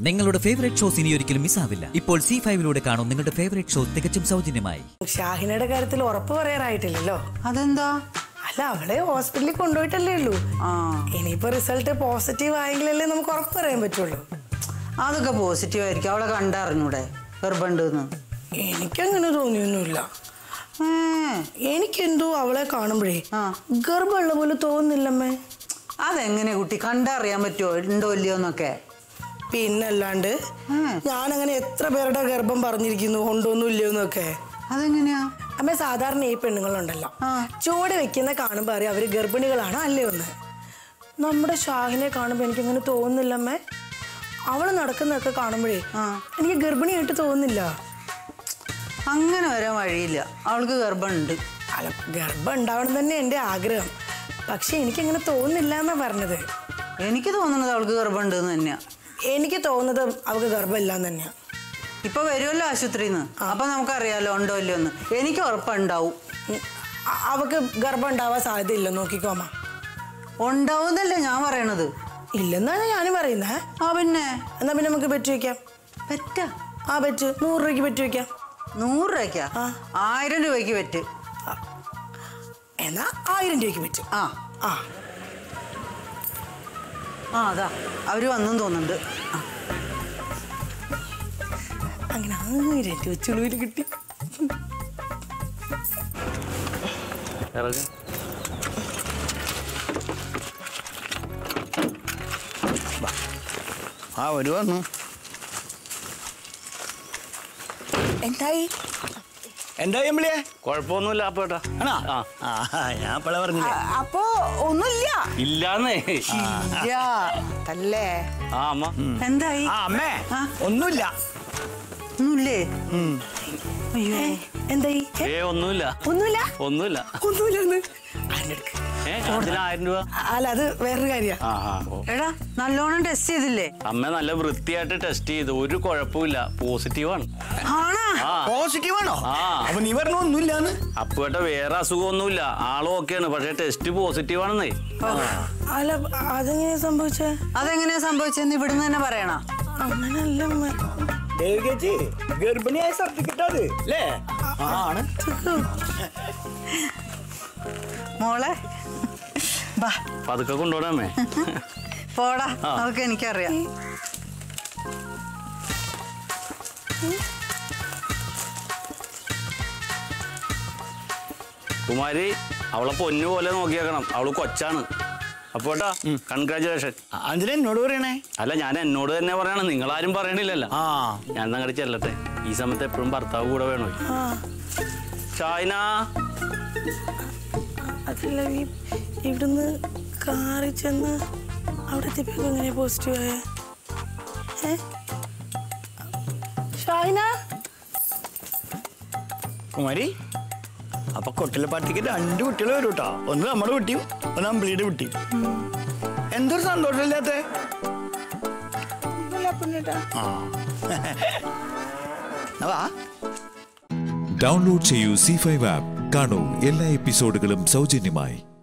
നിങ്ങളുടെ favourite shows ഇനി ഒരിക്കലും മിസ്സാവില്ല ഇപ്പോൾ സി ഫൈവിലൂടെ കാണും നിങ്ങളുടെ ഫേവറേറ്റ് ഷോ തികച്ചും സൗജന്യമായി ഷാഹിനയുടെ കാര്യത്തിൽ ഉറപ്പ് പറയാറായിട്ടില്ലല്ലോ അതെന്താ അല്ല അവളെ ഹോസ്പിറ്റലിൽ കൊണ്ടുപോയിട്ടല്ലേ ഉള്ളൂ ആ ഇനിയിപ്പോ റിസൾട്ട് പോസിറ്റീവ് ആയെങ്കിലല്ലേ നമുക്ക് ഉറപ്പ് പറയാൻ പറ്റുള്ളൂ അതൊക്കെ പോസിറ്റീവ് ആയിരിക്കും അവളെ കണ്ടറിഞ്ഞൂടെ ഗർഭമുണ്ടെന്ന് എനിക്കങ്ങനെ തോന്നിയൊന്നുമില്ല ഏ, എനിക്കെന്തോ അവളെ കാണുമ്പോഴേ ആ. ഗർഭമുള്ള പോലെ തോന്നുന്നില്ലമ്മേ അതെങ്ങനെ കുട്ടി കണ്ടറിയാൻ പറ്റുമോ ഉണ്ടോ ഇല്ലയോ എന്നൊക്കെ പിന്നല്ലാണ്ട് ഉം. ഞാനങ്ങനെ എത്ര പേരുടെ ഗർഭം പറഞ്ഞിരിക്കുന്നു ഉണ്ടോന്നും ഇല്ലയോ എന്നൊക്കെ അതെങ്ങനെയാ അമ്മ സാധാരണ ഈ പെണ്ണുങ്ങളുണ്ടല്ലോ ആ. ചുവട് വെക്കുന്ന കാണുമ്പോൾ അറിയാം അവര് ഗർഭിണികളാണ് അല്ലേ ഒന്ന് നമ്മുടെ ഷാഹിനെ കാണുമ്പോൾ എനിക്കങ്ങനെ തോന്നുന്നില്ല അമ്മേ അവള് നടക്കുന്നതൊക്കെ കാണുമ്പോഴേ ആ. എനിക്ക് ഗർഭിണിയായിട്ട് തോന്നുന്നില്ല അങ്ങനെ വരാൻ വഴിയില്ല അവൾക്ക് ഗർഭമുണ്ട് അല്ല ഗർഭം ഉണ്ടാവണം തന്നെ എൻ്റെ ആഗ്രഹം പക്ഷെ എനിക്കങ്ങനെ തോന്നുന്നില്ല എന്നാ പറഞ്ഞത് എനിക്ക് തോന്നുന്നത് അവൾക്ക് ഗർഭമുണ്ട് എന്ന് തന്നെയാ എനിക്ക് തോന്നുന്നത് അവൾക്ക് ഗർഭമില്ല എന്ന് തന്നെയാ ഇപ്പൊ വരുമല്ലോ ആശുപത്രിയിൽ നിന്ന് അപ്പൊ നമുക്കറിയാലോ ഉണ്ടോ ഇല്ലയോ എന്ന് എനിക്ക് ഉറപ്പുണ്ടാവും ഉം. അ- അവൾക്ക് ഗർഭം ഉണ്ടാവാൻ സാധ്യതയില്ല നോക്കിക്കോ അമ്മ ഉണ്ടാവുന്നല്ലേ ഞാൻ പറയണത് ഇല്ലെന്നാണ് ഞാനും പറയുന്നേ ആ പിന്നെ എന്നാ പിന്നെ നമുക്ക് പറ്റി വയ്ക്കാം പറ്റാ ആ പറ്റ് നൂറ് രൂപയ്ക്ക് പറ്റി വയ്ക്കാം നൂറ് രൂപയ്ക്കാ ആ. ആയിരം രൂപയ്ക്ക് പറ്റ് എന്നാ ആയിരം രൂപയ്ക്ക് പറ്റും ആ ആ ആ അതാ അവര് വന്നെന്ന് തോന്നുന്നുണ്ട് ആ, അങ്ങനെ ആയിരം രൂപ ചുളുവിൽ കിട്ടി ഇറങ്ങ് ആ ഒരു വന്നു എന്തായി എന്താ എമ്പിളിയെ കുഴപ്പമൊന്നുമില്ല അപ്പേട്ടാ ആണോ ആ ആ ഞാൻ അപ്പളെ പറഞ്ഞില്ലേ അപ്പോ ഒന്നുമില്ല ഇല്ലാന്നേ ഇല്ല അല്ലേ ആ അമ്മ എന്തായി ആ അമ്മേ ആ. ഒന്നുമില്ല ഒന്നുമില്ലേ ഉം. അയ്യോ എന്തായി ഏ, ഏ ഒന്നുമില്ല ഒന്നുമില്ല ഒന്നുമില്ല ഒന്നുമില്ലെന്ന് അതിനെടുക്ക് ഏ അതിന് ആയിരം രൂപ അല്ല അത് വേറൊരു കാര്യ ആ ആ ഓ. എടാ നല്ലോണം ടെസ്റ്റ് ചെയ്തില്ലേ അമ്മ നല്ല വൃത്തിയായിട്ട് ടെസ്റ്റ് ചെയ്തു ഒരു കുഴപ്പമില്ല പോസിറ്റീവാണ് ആണാ ആ പോസിറ്റീവ് ആണോ ആ. അപ്പൊ നീ പറഞ്ഞ ഒന്നുമില്ലാന്ന് അപ്പേട്ട വേറെ അസുഖമൊന്നുമില്ല ആളും ഓക്കെയാണ് പക്ഷെ ടെസ്റ്റ് പോസിറ്റീവ് ആണെന്നേ അല്ല അതെങ്ങനെയാ സംഭവിച്ചേ അതെങ്ങനെയാ സംഭവിച്ചെന്ന് ഇവിടുന്ന് തന്നെ പറയണ അങ്ങനല്ല അമ്മ. ദേവികേച്ചി ഗർഭിണിയായ സർട്ടിഫിക്കറ്റ് അത് അല്ലേ ആണ് മോളെ ബാ പതുക്കെ കൊണ്ടുപോകണമേ പോടാ ആ. അതൊക്കെ എനിക്കറിയാം കുമാരി അവളെ പൊന്നു പോലെ നോക്കിയേക്കണം അവള് കൊച്ചാണ് അപ്പോട്ടാ കൺഗ്രാചുലേഷൻ അതിന് എന്നോട് പറയണേ അല്ല ഞാൻ എന്നോട് തന്നെ പറയണം നിങ്ങളാരും പറയണില്ലല്ലോ ആ ഞാൻ അങ്ങോട്ട് ചെല്ലട്ടെ ഈ സമയത്ത് എപ്പോഴും ഭർത്താവ് കൂടെ വേണോ ആ ഷായിന അതല്ല ഈ ഇവിടുന്ന് കാറി ചെന്ന് അവിടെ എത്തിയപ്പോ എങ്ങനെയാ പോസിറ്റീവ് ആയ ഏ ഷാഹിന കുമാരി അപ്പൊ കൊട്ടിലെ പാർട്ടിക്ക് രണ്ട് കുട്ടികൾ വരും കേട്ടോ ഒന്ന് നമ്മുടെ കുട്ടിയും ഒന്ന് അമ്പിളിയുടെ കുട്ടിയും എന്തൊരു സന്തോഷമില്ലാത്ത ആ എന്നാ വാ ഡൗൺലോഡ് ചെയ്യൂ സി ഫൈവ് ആപ്പ് കാണൂ എല്ലാ എപ്പിസോഡുകളും സൗജന്യമായി